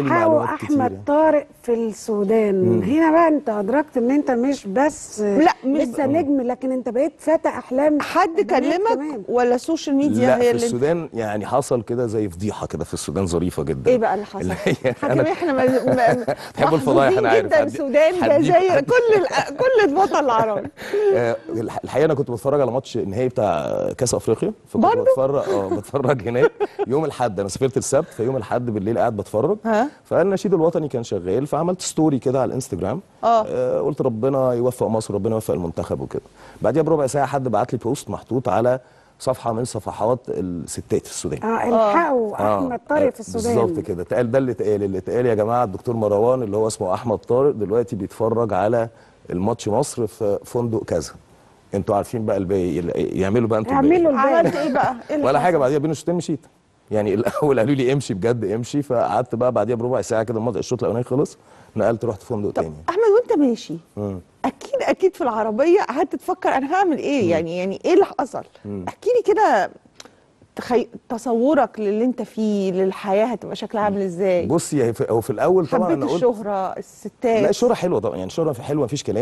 الحقوا معلومات كتير احمد يعني. طارق في السودان هنا بقى انت ادركت ان انت مش بس لا، مش لسه نجم لكن انت بقيت فاتح احلام حد بنات كلمك كمان. ولا السوشيال ميديا لا هي في اللي السودان يعني حصل كده زي فضيحه كده في السودان ظريفه جدا ايه بقى اللي حصل؟ اللي هي حكم أنا- احنا ما- ما- بحب الفضايح، أنا عارف. جدا هدي- السودان هديك- جزائر كل ال- كل الوطن العربي آه، الح- الحقيقه انا كنت بتفرج على ماتش النهائي بتاع كاس افريقيا فكنت برضو؟ بتفرج اه بتفرج هناك يوم الاحد انا سافرت السبت فيوم الاحد بالليل قاعد بتفرج ها؟ فالنشيد الوطني كان شغال فعملت ستوري كده على الانستجرام آه. آه قلت ربنا يوفق مصر ربنا يوفق المنتخب وكده بعديها بربع ساعه حد بعت لي بوست محطوط على صفحه من صفحات الستات في السودان اه الحقوا احمد طارق في السودان بالظبط كده اتقال ده اللي اتقال اللي اتقال يا جماعه الدكتور مروان اللي هو اسمه احمد طارق دلوقتي بيتفرج على الماتش مصر في فندق كذا انتوا عارفين بقى الباقي يعملوا بقى انتوا الباقي. اعملوا الباقي عملت ايه بقى؟ إيه اللي ولا حاجه حصل؟ بعديها بين الشوطين مشيت يعني الاول قالوا لي امشي بجد امشي فقعدت بقى بعديها بربع ساعه كده الماتش الشوط الاولاني خلص نقلت رحت فندق طب تاني احمد وانت ماشي مم. اكيد اكيد في العربيه قعدت تفكر انا هعمل ايه يعني يعني ايه اللي حصل احكي لي كده تخي... تصورك للي انت فيه للحياه هتبقى شكلها عامل ازاي بصي هي في- هو في الاول طبعا حبيت انا قلت الشهره الستات لا الشهره حلوه طبعا يعني الشهره حلوه مفيش كلام